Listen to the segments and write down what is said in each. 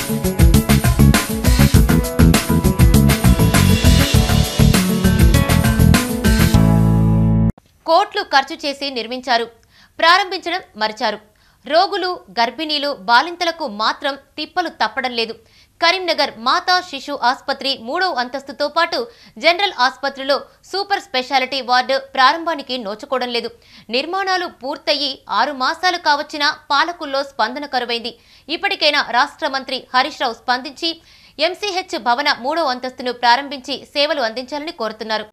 కోట్లు ఖర్చు చేసి నిర్మించారు ప్రారంభించడం మరిచారు రోగులు గర్భిణీలు బాలింతలకు మాత్రం తిప్పలు తప్పడం లేదు కరీంనగర్ మాతా శిశు ఆసుపత్రి మూడవ అంతస్తుతో పాటు జనరల్ ఆసుపత్రిలో సూపర్ స్పెషాలిటీ వార్డు ప్రారంభానికి నోచుకోవడం లేదు నిర్మాణాలు పూర్తయి ఆరు మాసాలు కావచ్చినా పాలకుల్లో స్పందన కరువైంది ఇప్పటికైనా రాష్ట్ర మంత్రి హరీష్ రావు స్పందించి ఎంసీహెచ్ భవన మూడవ అంతస్తును ప్రారంభించి సేవలు అందించాలని కోరుతున్నారు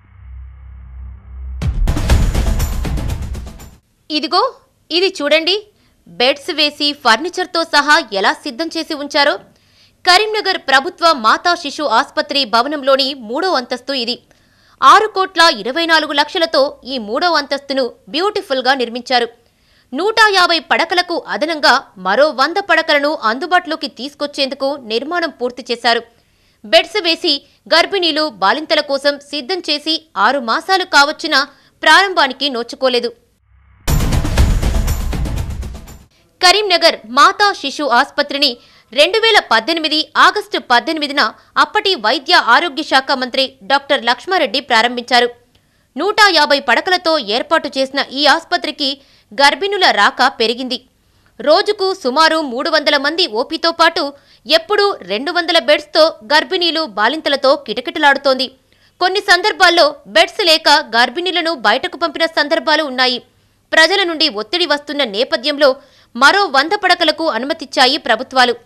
ఇదిగో ఇది చూడండి బెడ్స్ వేసి ఫర్నిచర్తో సహా ఎలా సిద్ధం చేసి ఉంచారో కరీంనగర్ ప్రభుత్వ మాతా శిశు ఆసుపత్రి భవనంలోని మూడో అంతస్తు ఇది ఆరు కోట్ల ఇరవై నాలుగు లక్షలతో ఈ మూడో అంతస్తును బ్యూటిఫుల్గా నిర్మించారు నూట యాభై పడకలకు అదనంగా మరో వంద పడకలను అందుబాటులోకి తీసుకొచ్చేందుకు నిర్మాణం పూర్తి చేశారు బెడ్స్ వేసి గర్భిణీలు బాలింతల కోసం సిద్ధం చేసి ఆరు మాసాలు కావచ్చినా ప్రారంభానికి నోచుకోలేదు కరీంనగర్ మాతా శిశు ఆసుపత్రిని రెండు వేల పద్దెనిమిది ఆగస్టు పద్దెనిమిదిన అప్పటి వైద్య ఆరోగ్య శాఖ మంత్రి డాక్టర్ లక్ష్మారెడ్డి ప్రారంభించారు నూట యాభై పడకలతో ఏర్పాటు చేసిన ఈ ఆసుపత్రికి గర్భిణుల రాక పెరిగింది రోజుకు సుమారు మూడు వందల మంది ఓపీతో పాటు ఎప్పుడూ రెండు వందల బెడ్స్తో గర్భిణీలు బాలింతలతో కిటకిటలాడుతోంది కొన్ని సందర్భాల్లో బెడ్స్ లేక గర్భిణీలను బయటకు పంపిన సందర్భాలు ఉన్నాయి ప్రజల నుండి ఒత్తిడి వస్తున్న నేపథ్యంలో మరో వంద పడకలకు అనుమతిచ్చాయి ప్రభుత్వాలు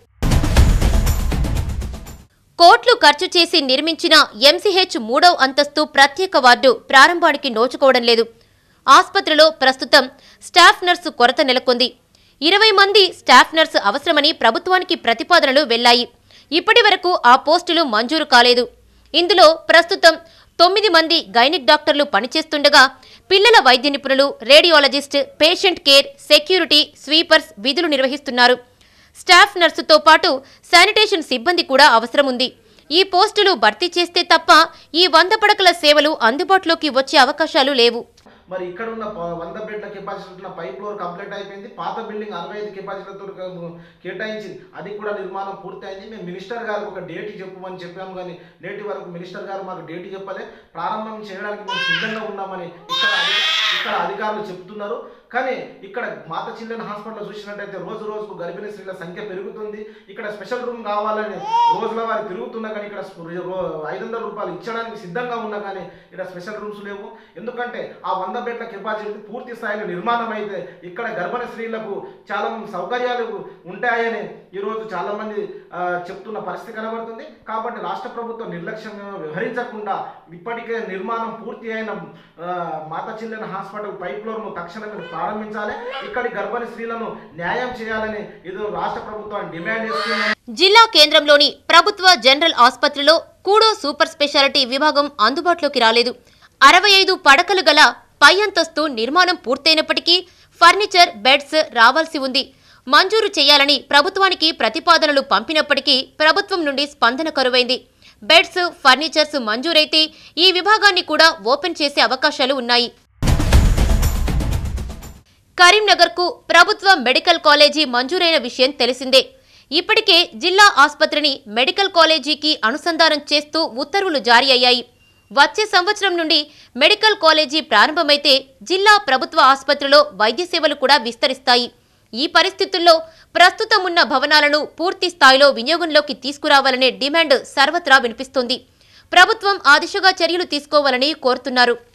కోట్లు ఖర్చు చేసి నిర్మించిన ఎంసీహెచ్ మూడవ అంతస్తు ప్రత్యేక వార్డు ప్రారంభానికి నోచుకోవడం లేదు ఆసుపత్రిలో ప్రస్తుతం స్టాఫ్ నర్సు కొరత నెలకొంది ఇరవై మంది స్టాఫ్ నర్సు అవసరమని ప్రభుత్వానికి ప్రతిపాదనలు వెళ్లాయి ఇప్పటి వరకు ఆ పోస్టులు మంజూరు కాలేదు ఇందులో ప్రస్తుతం తొమ్మిది మంది గైనిక్ డాక్టర్లు పనిచేస్తుండగా పిల్లల వైద్య నిపుణులు radiologist patient care security sweepers విధులు నిర్వహిస్తున్నారు స్టాఫ్ నర్సుతో పాటు శానిటేషన్ సిబ్బంది కూడా అవసరం ఉంది ఈ పోస్టులు భర్తీ చేస్తే తప్ప ఈ వంద పడకల సేవలు అందుబాటులోకి వచ్చే అవకాశాలు లేవు మరి ఇక్కడ ఉన్న ప- వంద బెడ్ల కెపాసిటీ ఉన్న పై ఫ్లోర్ కంప్లీట్ అయిపోయింది పాత బిల్డింగ్ అరవై ఐదు కెపాసిటీతో కేటాయించింది అది కూడా నిర్మాణం పూర్తయింది మేము మినిస్టర్ గారికి ఒక డేట్ చెప్పమని చెప్పాము కానీ నేటి వరకు మినిస్టర్ గారు మాకు డేట్ చెప్పలే ప్రారంభం చేయడానికి మేము సిద్ధంగా ఉన్నామని ఇక్కడ అధి- ఇక్కడ అధికారులు చెప్తున్నారు కానీ ఇక్కడ మాత చిల్డ్రన్ హాస్పిటల్ చూసినట్టయితే రోజు రోజుకు గర్భిణీ స్త్రీల సంఖ్య పెరుగుతుంది ఇక్కడ స్పెషల్ రూమ్ కావాలని రోజుల వారి తిరుగుతున్నా కానీ ఇక్కడ ఐదు వందల రూపాయలు ఇచ్చడానికి సిద్ధంగా ఉన్నా కానీ ఇక్కడ స్పెషల్ రూమ్స్ లేవు ఎందుకంటే ఆ వంద బెడ్ల కెపాసిటీ పూర్తి స్థాయిలో నిర్మాణం అయితే ఇక్కడ గర్భిణీ స్త్రీలకు చాలా సౌకర్యాలు ఉంటాయని ఈరోజు చాలా మంది ఆ, చెప్తున్న పరిస్థితి కనబడుతుంది కాబట్టి రాష్ట్ర ప్రభుత్వం నిర్లక్ష్యంగా వ్యవహరించకుండా ఇప్పటికే నిర్మాణం పూర్తి అయిన ఆ, మాతా చిల్డ్రన్ హాస్పిటల్ పై ఫ్లోర్ను తక్షణమే ప్రారంభించాలి ఇక్కడి గర్భిణీ స్త్రీలను న్యాయం చేయాలని ఇది రాష్ట్ర ప్రభుత్వాన్ని డిమాండ్ చేస్తున్నాం జిల్లా కేంద్రంలోని ప్రభుత్వ జనరల్ ఆసుపత్రిలో కూడో సూపర్ స్పెషాలిటీ విభాగం అందుబాటులోకి రాలేదు అరవై ఐదు పడకలు గల పై అంతస్తు నిర్మాణం పూర్తయినప్పటికీ ఫర్నిచర్ బెడ్స్ రావాల్సి ఉంది మంజూరు చేయాలని ప్రభుత్వానికి ప్రతిపాదనలు పంపినప్పటికీ ప్రభుత్వం నుండి స్పందన కరువైంది బెడ్స్ ఫర్నిచర్స్ మంజూరైతే ఈ విభాగాన్ని కూడా ఓపెన్ చేసే అవకాశాలు ఉన్నాయి కరీంనగర్కు ప్రభుత్వ మెడికల్ కాలేజీ మంజూరైన విషయం తెలిసిందే ఇప్పటికే జిల్లా ఆసుపత్రిని మెడికల్ కాలేజీకి అనుసంధానం చేస్తూ ఉత్తర్వులు జారీ అయ్యాయి వచ్చే సంవత్సరం నుండి మెడికల్ కాలేజీ ప్రారంభమైతే జిల్లా ప్రభుత్వ ఆసుపత్రిలో వైద్య సేవలు కూడా విస్తరిస్తాయి ఈ పరిస్థితుల్లో ప్రస్తుతం ఉన్న భవనాలను పూర్తి స్థాయిలో వినియోగంలోకి తీసుకురావాలనే డిమాండ్ సర్వత్రా వినిపిస్తోంది ప్రభుత్వం ఆ దిశగా చర్యలు తీసుకోవాలని కోరుతున్నారు